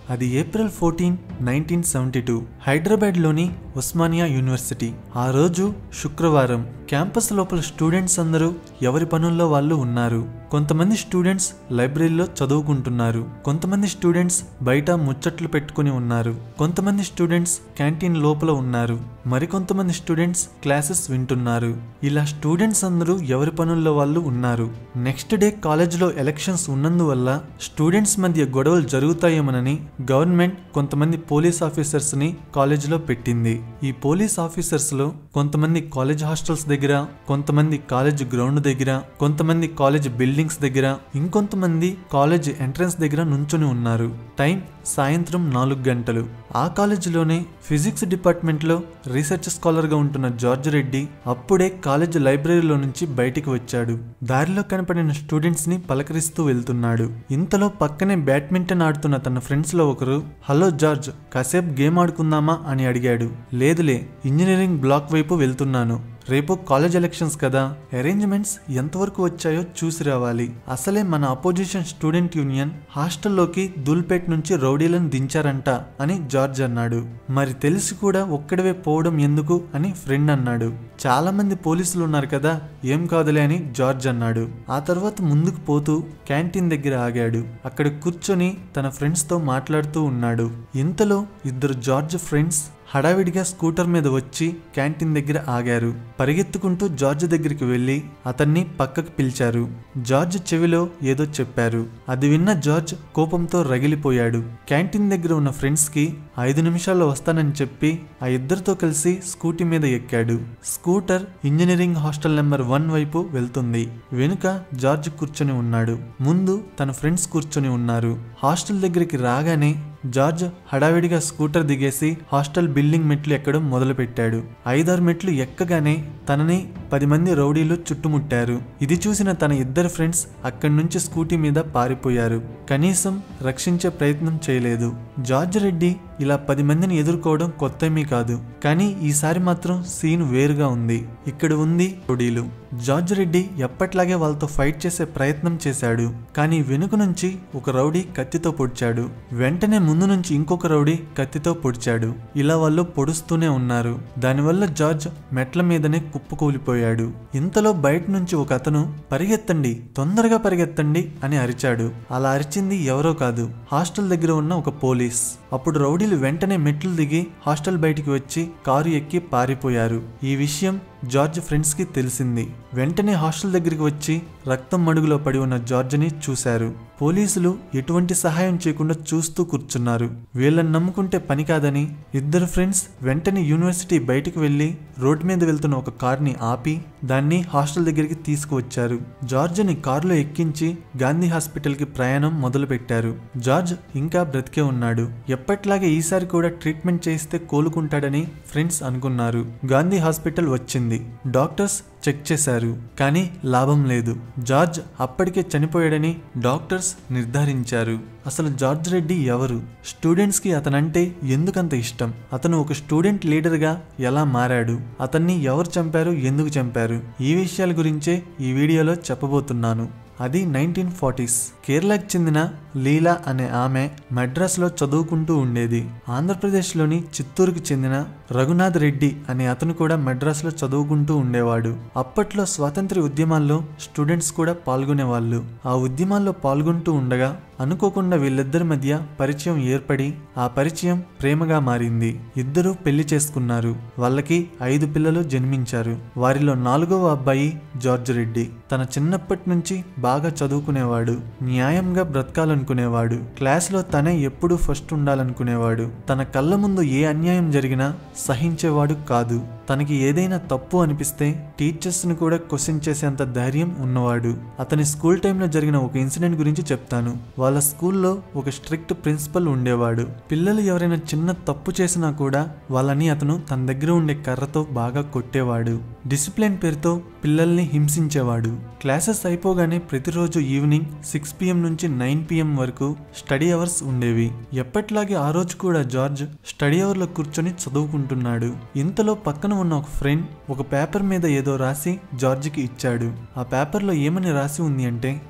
అది April fourteen nineteen seventy two హైదరాబాద్లోని Osmania university ఆ రోజు శుక్రవారం క్యాంపస్ లోపల స్టూడెంట్స్ అందరూ ఎవరి పనుల్లో వాళ్ళు ఉన్నారు కొంతమంది స్టూడెంట్స్ లైబ్రరీలో చదువుకుంటున్నారు కొంతమంది స్టూడెంట్స్ బయట ముచ్చట్లు పెట్టుకుని ఉన్నారు కొంతమంది స్టూడెంట్స్ క్యాంటీన్ లోపల ఉన్నారు మరికొంతమంది స్టూడెంట్స్ క్లాసెస్ వింటున్నారు ఇలా స్టూడెంట్స్ అందరూ ఎవరి పనుల్లో వాళ్ళు ఉన్నారు నెక్స్ట్ డే కాలేజ్లో ఎలక్షన్స్ ఉన్నందువల్ల స్టూడెంట్స్ మధ్య గొడవలు జరుగుతాయేమోనని గవర్నమెంట్ కొంతమంది పోలీస్ ఆఫీసర్స్ ని కాలేజీలో పెట్టింది ఈ పోలీస్ ఆఫీసర్స్ లో కొంతమంది కాలేజ్ హాస్టల్స్ దగ్గర కొంతమంది కాలేజ్ గ్రౌండ్ దగ్గర కొంతమంది కాలేజ్ బిల్డింగ్స్ దగ్గర ఇంకొంతమంది కాలేజ్ ఎంట్రన్స్ దగ్గర నుంచొని ఉన్నారు టైం సాయంత్రం నాలుగు గంటలు ఆ కాలేజీలోనే ఫిజిక్స్ డిపార్ట్మెంట్లో రీసెర్చ్ స్కాలర్గా ఉంటున్న జార్జ్ రెడ్డి అప్పుడే కాలేజ్ లైబ్రరీలో నుంచి బయటికి వచ్చాడు దారిలో కనపడిన స్టూడెంట్స్ని పలకరిస్తూ వెళ్తున్నాడు ఇంతలో పక్కనే బ్యాడ్మింటన్ ఆడుతున్న తన ఫ్రెండ్స్లో ఒకరు హలో జార్జ్ కాసేపు గేమ్ ఆడుకుందామా అని అడిగాడు లేదులే ఇంజనీరింగ్ బ్లాక్ వైపు వెళ్తున్నాను రేపు కాలేజ్ ఎలక్షన్స్ కదా అరేంజ్మెంట్స్ ఎంతవరకు వచ్చాయో చూసి రావాలి అసలే మన అపోజిషన్ స్టూడెంట్ యూనియన్ హాస్టల్లోకి దూల్పేట్ నుంచి రౌడీలను దించారంట అని జార్జ్ అన్నాడు మరి తెలిసి కూడా ఒక్కడవే పోవడం ఎందుకు అని ఫ్రెండ్ అన్నాడు చాలా మంది పోలీసులు ఉన్నారు కదా ఏం కాదులే అని జార్జ్ అన్నాడు ఆ తర్వాత ముందుకు పోతూ క్యాంటీన్ దగ్గర ఆగాడు అక్కడ కూర్చొని తన ఫ్రెండ్స్తో మాట్లాడుతూ ఉన్నాడు ఇంతలో ఇద్దరు జార్జ్ ఫ్రెండ్స్ హడావిడిగా స్కూటర్ మీద వచ్చి క్యాంటీన్ దగ్గర ఆగారు పరిగెత్తుకుంటూ జార్జ్ దగ్గరికి వెళ్ళి అతన్ని పక్కకు పిలిచారు జార్జ్ చెవిలో ఏదో చెప్పారు అది విన్న జార్జ్ కోపంతో రగిలిపోయాడు క్యాంటీన్ దగ్గర ఉన్న ఫ్రెండ్స్కి ఐదు నిమిషాల్లో వస్తానని చెప్పి ఆ ఇద్దరితో కలిసి స్కూటీ మీద ఎక్కాడు scooter engineering hostel number one వైపు వెళ్తుంది వెనుక జార్జ్ కూర్చొని ఉన్నాడు ముందు తన ఫ్రెండ్స్ కూర్చొని ఉన్నారు హాస్టల్ దగ్గరికి రాగానే జార్జ్ హడావిడిగా స్కూటర్ దిగేసి హాస్టల్ బిల్డింగ్ మెట్లు ఎక్కడం మొదలుపెట్టాడు ఐదారు మెట్లు ఎక్కగానే తనని పది మంది రౌడీలు చుట్టుముట్టారు ఇది చూసిన తన ఇద్దరు ఫ్రెండ్స్ అక్కడి నుంచి స్కూటీ మీద పారిపోయారు కనీసం రక్షించే ప్రయత్నం చేయలేదు జార్జ్ రెడ్డి ఇలా పది మందిని ఎదుర్కోవడం కొత్తమీ కాదు కానీ ఈసారి మాత్రం సీన్ వేరుగా ఉంది ఇక్కడ ఉంది రౌడీలు జార్జ్ రెడ్డి ఎప్పట్లాగే వాళ్ళతో ఫైట్ చేసే ప్రయత్నం చేశాడు కానీ వెనుక నుంచి ఒక రౌడీ కత్తితో పొడిచాడు వెంటనే ముందు నుంచి ఇంకొక రౌడీ కత్తితో పొడిచాడు ఇలా వాళ్ళు పొడుస్తూనే ఉన్నారు దానివల్ల జార్జ్ మెట్ల మీదనే కుప్పకూలిపోయాడు ఇంతలో బయట నుంచి ఒక అతను పరిగెత్తండి తొందరగా పరిగెత్తండి అని అరిచాడు అలా అరిచింది ఎవరో కాదు హాస్టల్ దగ్గర ఉన్న ఒక పోలీస్ అప్పుడు రౌడీలు వెంటనే మెట్లు దిగి హాస్టల్ బయటికి వచ్చి కారు ఎక్కి పారిపోయారు ఈ విషయం జార్జ్ ఫ్రెండ్స్కి తెలిసింది వెంటనే హాస్టల్ దగ్గరికి వచ్చి రక్తం మడుగులో పడి ఉన్న జార్జ్ని చూశారు పోలీసులు ఎటువంటి సహాయం చేయకుండా చూస్తూ కూర్చున్నారు వీళ్ళని నమ్ముకుంటే పని కాదని ఇద్దరు ఫ్రెండ్స్ వెంటనే యూనివర్సిటీ బయటికి వెళ్లి రోడ్ మీద వెళ్తున్న ఒక కార్ని ఆపి దాన్ని హాస్టల్ దగ్గరికి తీసుకువచ్చారు జార్జ్ని కారులో ఎక్కించి గాంధీ హాస్పిటల్కి ప్రయాణం మొదలుపెట్టారు జార్జ్ ఇంకా బ్రతికే ఉన్నాడు ఎప్పట్లాగే ఈసారి కూడా ట్రీట్మెంట్ చేయిస్తే కోలుకుంటాడని ఫ్రెండ్స్ అనుకున్నారు గాంధీ హాస్పిటల్ వచ్చింది డాక్టర్స్ చెక్ చేశారు కానీ లాభం లేదు జార్జ్ అప్పటికే చనిపోయాడని డాక్టర్స్ నిర్ధారించారు అసలు జార్జ్ రెడ్డి ఎవరు స్టూడెంట్స్కి అతనంటే ఎందుకంత ఇష్టం అతను ఒక స్టూడెంట్ లీడర్గా ఎలా మారాడు అతన్ని ఎవరు చంపారు ఎందుకు చంపారు ఈ విషయాల గురించే ఈ వీడియోలో చెప్పబోతున్నాను అది నైన్టీన్ ఫార్టీస్ కేరళకు చెందిన లీలా అనే ఆమె మద్రాసులో చదువుకుంటూ ఉండేది ఆంధ్రప్రదేశ్లోని చిత్తూరుకు చెందిన రఘునాథ్ రెడ్డి అనే అతను కూడా మద్రాసులో చదువుకుంటూ ఉండేవాడు అప్పట్లో స్వాతంత్ర్య ఉద్యమాల్లో స్టూడెంట్స్ కూడా పాల్గొనేవాళ్ళు ఆ ఉద్యమాల్లో పాల్గొంటూ ఉండగా అనుకోకుండా వీళ్ళిద్దరి మధ్య పరిచయం ఏర్పడి ఆ పరిచయం ప్రేమగా మారింది ఇద్దరూ పెళ్లి చేసుకున్నారు వాళ్ళకి ఐదు పిల్లలు జన్మించారు వారిలో నాలుగవ అబ్బాయి జార్జ్ రెడ్డి తన చిన్నప్పటి నుంచి బాగా చదువుకునేవాడు న్యాయంగా బ్రతకాలనుకునేవాడు క్లాస్లో తనే ఎప్పుడూ ఫస్ట్ ఉండాలనుకునేవాడు తన కళ్ళ ముందు ఏ అన్యాయం జరిగినా సహించేవాడు కాదు తనకి ఏదైనా తప్పు అనిపిస్తే టీచర్స్ని కూడా క్వశ్చన్ చేసేంత ధైర్యం ఉన్నవాడు అతని స్కూల్ టైంలో జరిగిన ఒక ఇన్సిడెంట్ గురించి చెప్తాను వాళ్ళ స్కూల్లో ఒక స్ట్రిక్ట్ ప్రిన్సిపల్ ఉండేవాడు పిల్లలు ఎవరైనా చిన్న తప్పు చేసినా కూడా వాళ్ళని అతను తన దగ్గర ఉండే కర్రతో బాగా కొట్టేవాడు డిసిప్లిన్ పేరుతో పిల్లల్ని హింసించేవాడు క్లాసెస్ అయిపోగానే ప్రతిరోజు ఈవినింగ్ సిక్స్ పిఎం నుంచి నైన్ పిఎం వరకు స్టడీ అవర్స్ ఉండేవి ఎప్పట్లాగే ఆ రోజు కూడా జార్జ్ స్టడీ అవర్లో కూర్చొని చదువుకుంటున్నాడు ఇంతలో పక్కన ఉన్న ఒక ఫ్రెండ్ ఒక పేపర్ మీద ఏదో రాసి జార్జ్కి ఇచ్చాడు ఆ పేపర్లో ఏమని రాసి ఉంది అంటే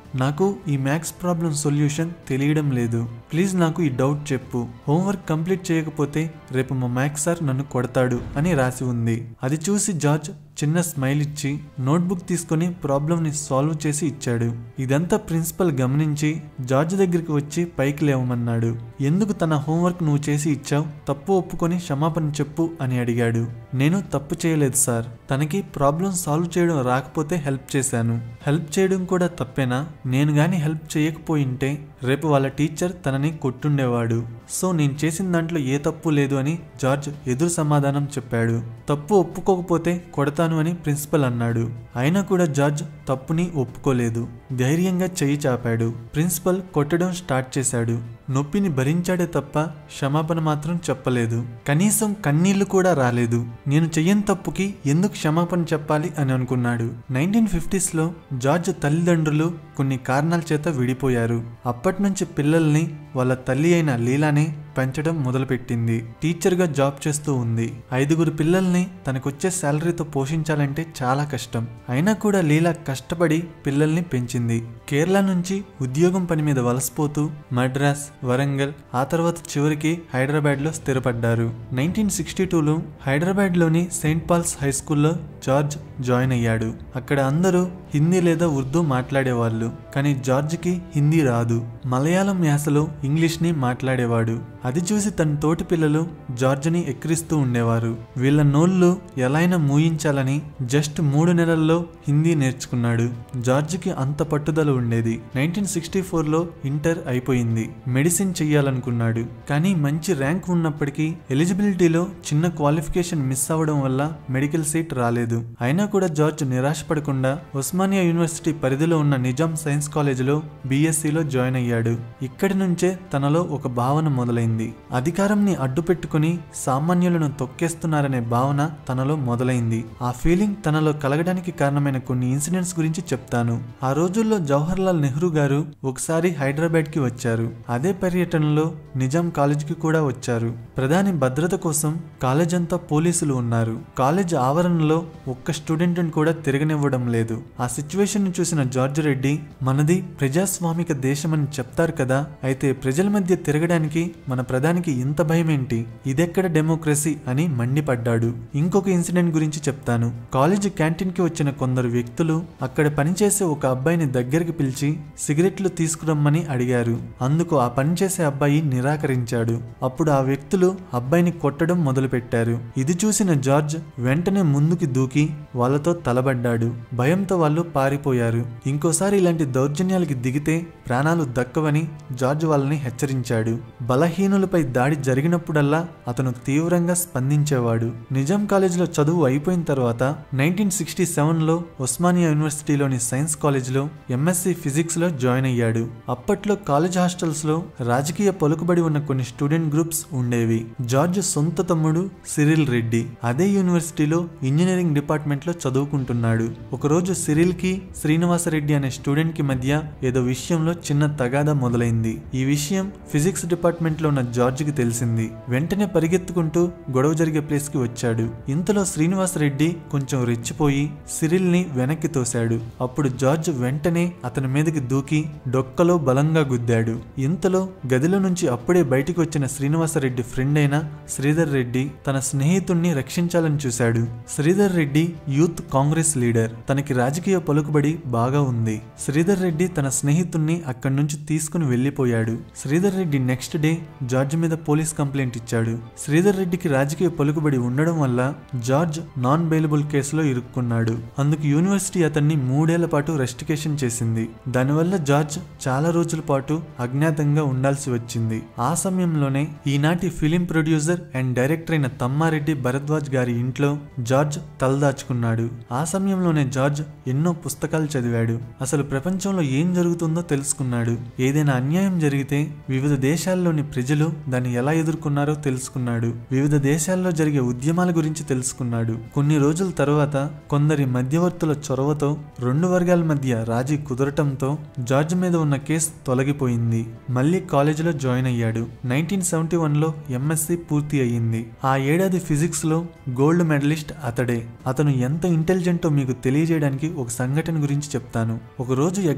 నాకు ఈ మ్యాథ్స్ ప్రాబ్లం సొల్యూషన్ తెలియడం లేదు ప్లీజ్ నాకు ఈ డౌట్ చెప్పు హోంవర్క్ కంప్లీట్ చేయకపోతే రేపు మా మ్యాథ్స్ సార్ నన్ను కొడతాడు అని రాసి ఉంది అది చూసి జార్జ్ చిన్న స్మైల్ ఇచ్చి నోట్బుక్ తీసుకొని ప్రాబ్లంని సాల్వ్ చేసి ఇచ్చాడు ఇదంతా ప్రిన్సిపల్ గమనించి జార్జ్ దగ్గరికి వచ్చి పైకి లేవమన్నాడు ఎందుకు తన హోంవర్క్ నువ్వు చేసి ఇచ్చావు తప్పు ఒప్పుకొని క్షమాపణ చెప్పు అని అడిగాడు నేను తప్పు చేయలేదు సార్ తనకి ప్రాబ్లం సాల్వ్ చేయడం రాకపోతే హెల్ప్ చేశాను హెల్ప్ చేయడం కూడా తప్పేనా నేను గాని హెల్ప్ చేయకపోయింటే రేపు వాళ్ళ టీచర్ తనని కొట్టుండేవాడు సో నేను చేసిన దాంట్లో ఏ తప్పు లేదు అని జార్జ్ ఎదురు సమాధానం చెప్పాడు తప్పు ఒప్పుకోకపోతే కొడతాను అని ప్రిన్సిపల్ అన్నాడు అయినా కూడా జార్జ్ తప్పుని ఒప్పుకోలేదు ధైర్యంగా చెయ్యి చాపాడు ప్రిన్సిపల్ కొట్టడం స్టార్ట్ చేశాడు నొప్పిని భరించాడే తప్ప క్షమాపణ మాత్రం చెప్పలేదు కనీసం కన్నీళ్లు కూడా రాలేదు నేను చెయ్యని తప్పుకి ఎందుకు క్షమాపణ చెప్పాలి అని అనుకున్నాడు నైన్టీన్ ఫిఫ్టీస్లో జార్జ్ తల్లిదండ్రులు కొన్ని కారణాల చేత విడిపోయారు అప్పటి నుంచి పిల్లల్ని వాళ్ళ తల్లి అయిన లీలానే పెంచడం మొదలుపెట్టింది టీచర్గా జాబ్ చేస్తూ ఉంది ఐదుగురు పిల్లల్ని తనకొచ్చే శాలరీతో పోషించాలంటే చాలా కష్టం అయినా కూడా లీలా కష్టపడి పిల్లల్ని పెంచింది కేరళ నుంచి ఉద్యోగం పని మీద వలసపోతూ మద్రాస్ వరంగల్ ఆ తర్వాత చివరికి హైదరాబాద్లో స్థిరపడ్డారు నైన్టీన్ సిక్స్టీ టూలో హైదరాబాద్లోని సెయింట్ పాల్స్ హై స్కూల్లో జార్జ్ జాయిన్ అయ్యాడు అక్కడ అందరూ హిందీ లేదా ఉర్దూ మాట్లాడేవాళ్ళు కానీ జార్జ్కి హిందీ రాదు మలయాళం యాసలో ఇంగ్లీష్ని మాట్లాడేవాడు అది చూసి తన తోటి పిల్లలు జార్జ్ని ఎక్కిరిస్తూ ఉండేవారు వీళ్ళ నోళ్ళు ఎలా అయినా మూయించాలని జస్ట్ మూడు నెలల్లో హిందీ నేర్చుకున్నాడు జార్జ్కి అంత పట్టుదల ఉండేది నైన్టీన్ సిక్స్టీ ఫోర్లో ఇంటర్ అయిపోయింది మెడిసిన్ చెయ్యాలనుకున్నాడు కానీ మంచి ర్యాంక్ ఉన్నప్పటికీ ఎలిజిబిలిటీలో చిన్న క్వాలిఫికేషన్ మిస్ అవ్వడం వల్ల మెడికల్ సీట్ రాలేదు అయినా కూడా జార్జ్ నిరాశపడకుండా ఉస్మానియా యూనివర్సిటీ పరిధిలో ఉన్న నిజాం సైన్స్ కాలేజీలో బీఎస్సీలో జాయిన్ అయ్యాడు ఇక్కడి నుంచే తనలో ఒక భావన మొదలైంది అధికారంని అడ్డుపెట్టుకుని సామాన్యులను తొక్కేస్తున్నారనే భావన తనలో మొదలైంది ఆ ఫీలింగ్ తనలో కలగడానికి కారణమైన కొన్ని ఇన్సిడెంట్స్ గురించి చెప్తాను ఆ రోజుల్లో జవహర్ లాల్ నెహ్రూ గారు ఒకసారి హైదరాబాద్ కి వచ్చారు అదే పర్యటనలో నిజాం కాలేజీకి కూడా వచ్చారు ప్రధాని భద్రత కోసం కాలేజ్ అంతా పోలీసులు ఉన్నారు కాలేజ్ ఆవరణలో ఒక్క స్టూడెంట్ కూడా తిరగనివ్వడం లేదు ఆ సిచ్యువేషన్ ని చూసిన జార్జ్ రెడ్డి మనది ప్రజాస్వామిక దేశమని చెప్తారు కదా అయితే ప్రజల మధ్య తిరగడానికి మన ప్రధానికి ఇంత భయం ఏంటి ఇదెక్కడ డెమోక్రసీ అని మండిపడ్డాడు ఇంకొక ఇన్సిడెంట్ గురించి చెప్తాను కాలేజ్ క్యాంటీన్ కి వచ్చిన కొందరు వ్యక్తులు అక్కడ పనిచేసే ఒక అబ్బాయిని దగ్గరికి పిలిచి సిగరెట్లు తీసుకురమ్మని అడిగారు అందుకు ఆ పనిచేసే అబ్బాయి నిరాకరించాడు అప్పుడు ఆ వ్యక్తులు అబ్బాయిని కొట్టడం మొదలుపెట్టారు ఇది చూసిన జార్జ్ వెంటనే ముందుకి దూకి వాళ్ళతో తలబడ్డాడు భయంతో వాళ్ళు పారిపోయారు ఇంకోసారి ఇలాంటి దౌర్జన్యాలకి దిగితే ప్రాణాలు దక్కవని జార్జ్ వాళ్ళని హెచ్చరించాడు బలహీనులపై దాడి జరిగినప్పుడల్లా అతను తీవ్రంగా స్పందించేవాడు నిజాం కాలేజీలో చదువు అయిపోయిన తర్వాత నైన్టీన్ సిక్స్టీ సెవెన్లో ఉస్మానియా యూనివర్సిటీలోని సైన్స్ కాలేజీలో ఎంఎస్సి ఫిజిక్స్లో జాయిన్ అయ్యాడు అప్పట్లో కాలేజ్ హాస్టల్స్లో రాజకీయ పలుకుబడి ఉన్న కొన్ని స్టూడెంట్ గ్రూప్స్ ఉండేవి జార్జ్ సొంత తమ్ముడు సిరిల్ రెడ్డి అదే యూనివర్సిటీలో ఇంజనీరింగ్ డిపార్ట్మెంట్లో చదువుకుంటున్నాడు ఒకరోజు సిరిల్ కి శ్రీనివాసరెడ్డి అనే స్టూడెంట్ కి మధ్య ఏదో విషయంలో చిన్న తగాదా మొదలైంది ఈ విషయం ఫిజిక్స్ డిపార్ట్మెంట్ లో ఉన్న జార్జ్ కి తెలిసింది వెంటనే పరిగెత్తుకుంటూ గొడవ జరిగే ప్లేస్ కి వచ్చాడు ఇంతలో శ్రీనివాసరెడ్డి కొంచెం రెచ్చిపోయి సిరిల్ ని వెనక్కి తోశాడు అప్పుడు జార్జ్ వెంటనే అతని మీదకి దూకి డొక్కలో బలంగా గుద్దాడు ఇంతలో గదిలో నుంచి అప్పుడే బయటికి వచ్చిన శ్రీనివాసరెడ్డి ఫ్రెండ్ అయిన శ్రీధర్ రెడ్డి తన స్నేహితుణ్ణి రక్షించాలని చూశాడు శ్రీధర్ రెడ్డి యూత్ కాంగ్రెస్ లీడర్ తనకి రాజకీయ పలుకుబడి బాగా ఉంది శ్రీధర్ రెడ్డి తన స్నేహితుణ్ణి అక్కడి నుంచి తీసుకుని వెళ్లిపోయాడు Sridhar Reddy next day George మీద పోలీస్ కంప్లైంట్ ఇచ్చాడు శ్రీధర్ రెడ్డికి రాజకీయ పలుకుబడి ఉండడం వల్ల జార్జ్ నాన్ బెయిలబుల్ కేసులో ఇరుక్కున్నాడు అందుకు యూనివర్సిటీ అతన్ని మూడేళ్ల పాటు రెస్టికేషన్ చేసింది దానివల్ల జార్జ్ చాలా రోజుల పాటు అజ్ఞాతంగా ఉండాల్సి వచ్చింది ఆ సమయంలోనే ఈనాటి ఫిలిం ప్రొడ్యూసర్ అండ్ డైరెక్టర్ అయిన తమ్మారెడ్డి భరద్వాజ్ గారి ఇంట్లో జార్జ్ తలదాచుకున్నాడు ఆ సమయంలోనే జార్జ్ ఎన్నో పుస్తకాలు చదివాడు అసలు ప్రపంచంలో ఏం జరుగుతుందో తెలుసుకున్నాడు ఏదైనా అన్యాయం జరిగితే వివిధ దేశాల్లోని ప్రజలు దాన్ని ఎలా ఎదుర్కొన్నారో తెలుసుకున్నాడు వివిధ దేశాల్లో జరిగే ఉద్యమాల గురించి తెలుసుకున్నాడు కొన్ని రోజుల తర్వాత కొందరి మధ్యవర్తుల చొరవతో రెండు వర్గాల మధ్య రాజీ కుదరటంతో జార్జ్ మీద ఉన్న కేసు తొలగిపోయింది మళ్ళీ కాలేజీలో జాయిన్ అయ్యాడు నైన్టీన్ సెవెంటీ వన్లో ఎంఎస్సి పూర్తి అయ్యింది ఆ ఏడాది ఫిజిక్స్ లో గోల్డ్ మెడలిస్ట్ అతడే అతను ఎంత ఇంటెలిజెంటో మీకు తెలియజేయడానికి ఒక సంఘటన గురించి చెప్తాను ఒక రోజు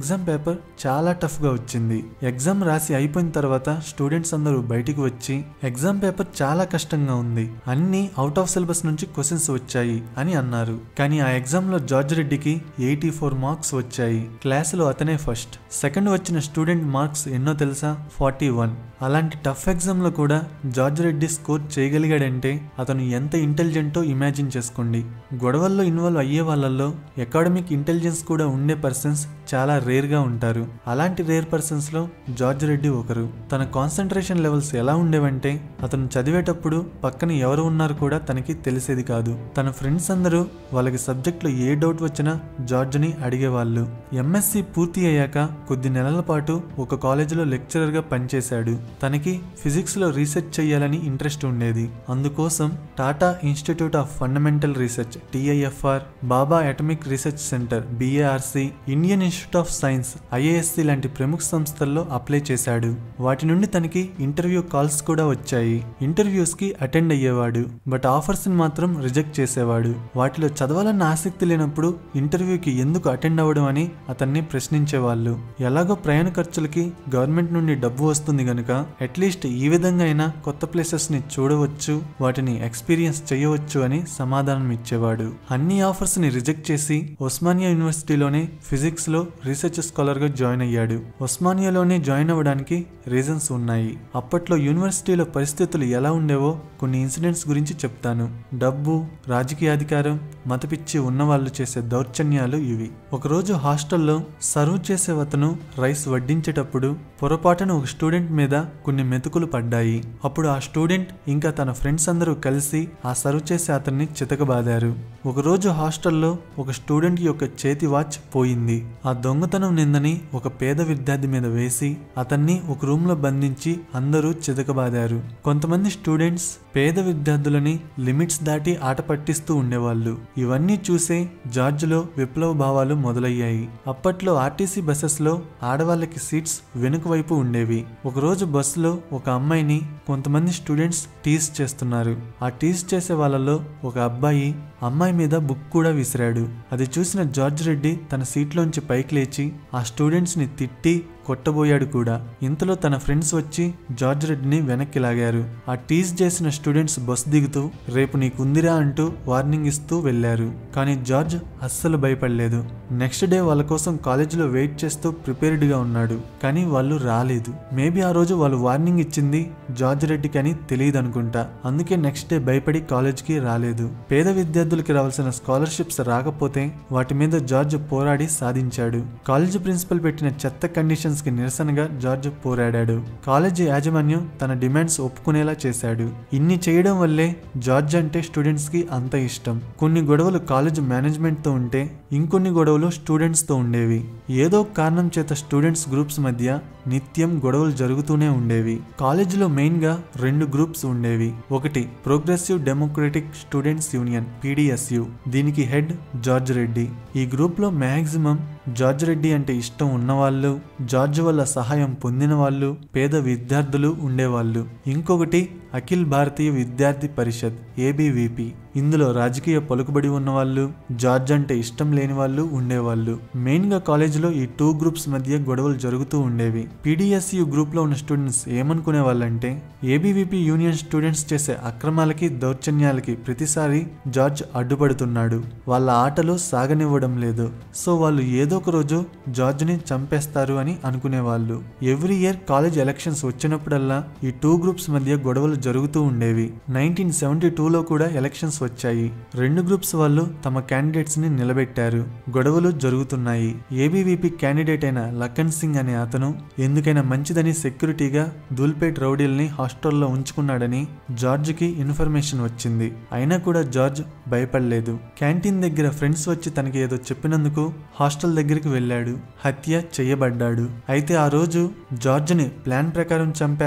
ఎగ్జామ్ పేపర్ చాలా టఫ్గా వచ్చింది ఎగ్జామ్ రాసి అయిపోయిన తర్వాత స్టూడెంట్స్ అందరూ బయటికి వచ్చి ఎగ్జామ్ పేపర్ చాలా కష్టంగా ఉంది అన్ని అవుట్ ఆఫ్ సిలబస్ నుంచి క్వశ్చన్స్ వచ్చాయి అని అన్నారు కానీ ఆ ఎగ్జామ్లో జార్జ్ రెడ్డికి ఎయిటీ ఫోర్ మార్క్స్ వచ్చాయి క్లాసులో అతనే ఫస్ట్ సెకండ్ వచ్చిన స్టూడెంట్ మార్క్స్ ఎన్నో తెలుసా ఫార్టీ వన్ అలాంటి టఫ్ ఎగ్జామ్లో కూడా జార్జ్ రెడ్డి స్కోర్ చేయగలిగాడంటే అతను ఎంత ఇంటెలిజెంటో ఇమాజిన్ చేసుకోండి గొడవల్లో ఇన్వాల్వ్ అయ్యే వాళ్ళల్లో అకాడమిక్ ఇంటెలిజెన్స్ కూడా ఉండే పర్సన్స్ చాలా రేర్గా ఉంటారు అలాంటి రేర్ పర్సన్స్లో జార్జ్ రెడ్డి ఒకరు తన కాన్సన్ట్రేషన్ లెవెల్స్ ఎలా ఉండేవంటే అతను చదివేటప్పుడు పక్కన ఎవరు ఉన్నారు కూడా తనకి తెలిసేది కాదు తన ఫ్రెండ్స్ అందరూ వాళ్ళకి సబ్జెక్ట్లో ఏ డౌట్ వచ్చినా జార్జ్ని అడిగేవాళ్ళు ఎంఎస్సి పూర్తి అయ్యాక కొద్ది నెలల పాటు ఒక కాలేజీలో లెక్చరర్గా పనిచేశాడు తనకి ఫిజిక్స్లో రీసెర్చ్ చేయాలని ఇంట్రెస్ట్ ఉండేది అందుకోసం Tata institute of fundamental research TIFR Bhabha atomic research centre BARC Indian institute of science IISc లాంటి ప్రముఖ సంస్థల్లో అప్లై చేశాడు వాటి నుండి తనకి ఇంటర్వ్యూ కాల్స్ కూడా వచ్చాయి ఇంటర్వ్యూస్ కి అటెండ్ అయ్యేవాడు బట్ ఆఫర్స్ ని మాత్రం రిజెక్ట్ చేసేవాడు వాటిలో చదవాలన్న ఆసక్తి లేనప్పుడు ఇంటర్వ్యూకి ఎందుకు అటెండ్ అవ్వడం అని అతన్ని ప్రశ్నించేవాళ్ళు ఎలాగో ప్రయాణ ఖర్చులకి గవర్నమెంట్ నుండి డబ్బు వస్తుంది గనుక అట్లీస్ట్ ఈ విధంగా అయినా కొత్త ప్లేసెస్ ని చూడవచ్చు వాటిని ఎక్స్పీరియన్స్ చేయవచ్చు అని సమాధానం ఇచ్చేవాడు అన్ని ఆఫర్స్ ని రిజెక్ట్ చేసి ఒస్మానియా యూనివర్సిటీలోనే ఫిజిక్స్ లో రీసెర్చ్ స్కాలర్ గా జాయిన్ అయ్యాడు ఒస్మానియాలోనే జాయిన్ అవ్వడానికి రీజన్స్ ఉన్నాయి అప్పట్లో యూనివర్సిటీలో పరిస్థితులు ఎలా ఉండేవో కొన్ని ఇన్సిడెంట్స్ గురించి చెప్తాను డబ్బు రాజకీయ అధికారం మతపిచ్చి ఉన్నవాళ్ళు చేసే దౌర్జన్యాలు ఇవి ఒకరోజు హాస్టల్లో సర్వ్ చేసే అతను రైస్ వడ్డించేటప్పుడు పొరపాటున ఒక స్టూడెంట్ మీద కొన్ని మెతుకులు పడ్డాయి అప్పుడు ఆ స్టూడెంట్ ఇంకా తన ఫ్రెండ్స్ అందరూ కలిసి ఆ సర్వ్ చేసే అతన్ని చితకబాదారు ఒకరోజు హాస్టల్లో ఒక స్టూడెంట్ యొక్క చేతి వాచ్ పోయింది ఆ దొంగతనం నిందని ఒక పేద విద్యార్థి మీద వేసి అతన్ని ఒక రూమ్ లో బంధించి అందరూ చితకబాదారు కొంతమంది స్టూడెంట్స్ పేద విద్యార్థులని లిమిట్స్ దాటి ఆట పట్టిస్తూ ఉండేవాళ్ళు ఇవన్నీ చూసే జార్జ్లో విప్లవ భావాలు మొదలయ్యాయి అప్పట్లో ఆర్టీసీ బస్సెస్ లో ఆడవాళ్ళకి సీట్స్ వెనుక వైపు ఉండేవి ఒకరోజు బస్సులో ఒక అమ్మాయిని కొంతమంది స్టూడెంట్స్ టీస్ చేస్తున్నారు ఆ టీస్ చేసే వాళ్ళలో ఒక అబ్బాయి అమ్మాయి మీద బుక్ కూడా విసిరాడు అది చూసిన జార్జ్ రెడ్డి తన సీట్లోంచి పైకి లేచి ఆ స్టూడెంట్స్ ని తిట్టి కొట్టబోయాడు కూడా ఇంతలో తన ఫ్రెండ్స్ వచ్చి జార్జ్ రెడ్డిని వెనక్కి లాగారు ఆ టీజ్ చేసిన స్టూడెంట్స్ బస్ దిగుతూ రేపు నీకుందిరా అంటూ వార్నింగ్ ఇస్తూ వెళ్లారు కానీ జార్జ్ అస్సలు భయపడలేదు నెక్స్ట్ డే వాళ్ళ కోసం కాలేజీలో వెయిట్ చేస్తూ ప్రిపేర్డ్ గా ఉన్నాడు కానీ వాళ్ళు రాలేదు మేబీ ఆ రోజు వాళ్ళు వార్నింగ్ ఇచ్చింది జార్జ్ రెడ్డికి అని తెలియదు అనుకుంటా అందుకే నెక్స్ట్ డే భయపడి కాలేజ్కి రాలేదు పేద విద్యార్థులకి రావాల్సిన స్కాలర్షిప్స్ రాకపోతే వాటి మీద జార్జ్ పోరాడి సాధించాడు కాలేజీ ప్రిన్సిపల్ పెట్టిన చెత్త కండిషన్స్ కి నిరసనగా జార్జ్ పోరాడాడు కాలేజీ యాజమాన్యం తన డిమాండ్స్ ఒప్పుకునేలా చేశాడు ఇన్ని చేయడం వల్లే జార్జ్ అంటే స్టూడెంట్స్ కి అంత ఇష్టం కొన్ని గొడవలు కాలేజ్ మేనేజ్మెంట్ తో ఉంటే ఇంకొన్ని గొడవలు స్టూడెంట్స్ తో ఉండేవి ఏదో ఒక కారణం చేత స్టూడెంట్స్ గ్రూప్స్ మధ్య నిత్యం గొడవలు జరుగుతూనే ఉండేవి కాలేజీలో మెయిన్ గా రెండు గ్రూప్స్ ఉండేవి ఒకటి progressive democratic students union PDSU దీనికి హెడ్ జార్జ్ రెడ్డి ఈ గ్రూప్ లో మాక్సిమం జార్జ్ రెడ్డి అంటే ఇష్టం ఉన్నవాళ్ళు జార్జ్ వల్ల సహాయం పొందిన వాళ్ళు పేద విద్యార్థులు ఉండేవాళ్ళు ఇంకొకటి అఖిల్ భారతీయ విద్యార్థి పరిషత్ ఏబీవీపీ ఇందులో రాజకీయ పలుకుబడి ఉన్నవాళ్ళు జార్జ్ అంటే ఇష్టం లేని వాళ్ళు ఉండేవాళ్ళు మెయిన్ గా కాలేజీలో ఈ టూ గ్రూప్స్ మధ్య గొడవలు జరుగుతూ ఉండేవి పీడిఎస్యు గ్రూప్ లో ఉన్న స్టూడెంట్స్ ఏమనుకునే వాళ్ళంటే ఏబీవీపీ యూనియన్ స్టూడెంట్స్ చేసే అక్రమాలకి దౌర్జన్యాలకి ప్రతిసారి జార్జ్ అడ్డుపడుతున్నాడు వాళ్ళ ఆటలు సాగనివ్వడం లేదు సో వాళ్ళు ఏదో ఒక రోజు జార్జ్ని చంపేస్తారు అని అనుకునేవాళ్ళు ఎవ్రీ ఇయర్ కాలేజ్ ఎలక్షన్స్ వచ్చినప్పుడల్లా ఈ టూ గ్రూప్స్ మధ్య గొడవలు జరుగుతూ ఉండేవి నైన్టీన్ సెవెంటీ టూలో కూడా ఎలక్షన్స్ వచ్చాయి రెండు గ్రూప్స్ వాళ్ళు తమ క్యాండిడేట్స్ ని నిలబెట్టారు గొడవలు జరుగుతున్నాయి ఏబీవీపీ క్యాండిడేట్ అయిన లఖన్ సింగ్ అనే అతను ఎందుకైనా మంచిదని సెక్యూరిటీగా దూల్పేట్ రౌడీల్ని హాస్టల్లో ఉంచుకున్నాడని జార్జ్కి ఇన్ఫర్మేషన్ వచ్చింది అయినా కూడా జార్జ్ భయపడలేదు క్యాంటీన్ దగ్గర ఫ్రెండ్స్ వచ్చి తనకి ఏదో చెప్పినందుకు హాస్టల్ దగ్గరికి వెళ్ళాడు హత్య చేయబడ్డాడు అయితే ఆ రోజు జార్జ్ని ప్లాన్ ప్రకారం చంపారా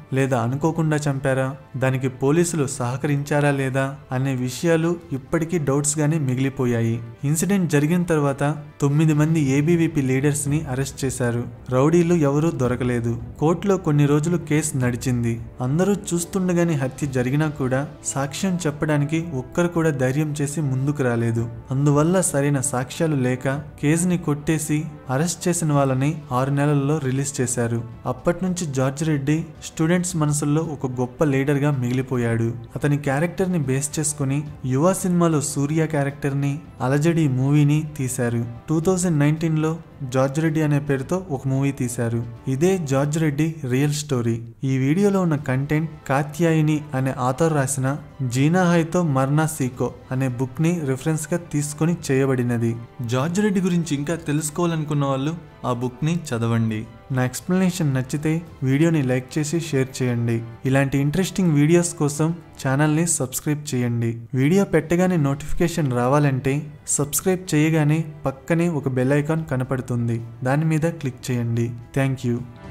లేదా అనుకోకుండా చంపారా దానికి పోలీసులు సహకరించారా లేదా అనే విషయాలు ఇప్పటికీ డౌట్స్ గానే మిగిలిపోయాయి ఇన్సిడెంట్ జరిగిన తర్వాత తొమ్మిది మంది ఏబీవీపీ లీడర్స్ ని అరెస్ట్ చేశారు రౌడీలు ఎవరూ దొరకలేదు కోర్టులో కొన్ని రోజులు కేసు నడిచింది అందరూ చూస్తుండగానే హత్య జరిగినా కూడా సాక్ష్యం చెప్పడానికి ఒక్కరు కూడా ధైర్యం చేసి ముందుకు రాలేదు అందువల్ల సరైన సాక్ష్యాలు లేక కేసుని కొట్టేసి అరెస్ట్ చేసిన వాళ్ళని ఆరు నెలల్లో రిలీజ్ చేశారు అప్పటి నుంచి జార్జ్ రెడ్డి స్టూడెంట్స్ మనసుల్లో ఒక గొప్ప లీడర్ గా మిగిలిపోయాడు అతని క్యారెక్టర్ ని బేస్ చేసుకుని యువ సినిమాలో సూర్య క్యారెక్టర్ ని అలజడి మూవీని తీశారు టూ థౌజండ్ నైన్టీన్ లో జార్జ్ రెడ్డి అనే పేరుతో ఒక మూవీ తీశారు ఇదే జార్జ్ రెడ్డి రియల్ స్టోరీ ఈ వీడియోలో ఉన్న కంటెంట్ కాత్యాయిని అనే ఆథర్ రాసిన జీనా హైతో మర్నా సీకో అనే బుక్ ని రిఫరెన్స్ గా తీసుకొని చేయబడినది జార్జ్ రెడ్డి గురించి ఇంకా తెలుసుకోవాలనుకున్న వాళ్ళు ఆ బుక్ ని చదవండి నా ఎక్స్ప్లెనేషన్ నచ్చితే వీడియోని లైక్ చేసి షేర్ చేయండి ఇలాంటి ఇంట్రెస్టింగ్ వీడియోస్ కోసం ఛానల్ని సబ్స్క్రైబ్ చేయండి వీడియో పెట్టగానే నోటిఫికేషన్ రావాలంటే సబ్స్క్రైబ్ చేయగానే పక్కనే ఒక బెల్ ఐకాన్ కనపడుతుంది దాని మీద క్లిక్ చేయండి థ్యాంక్ యూ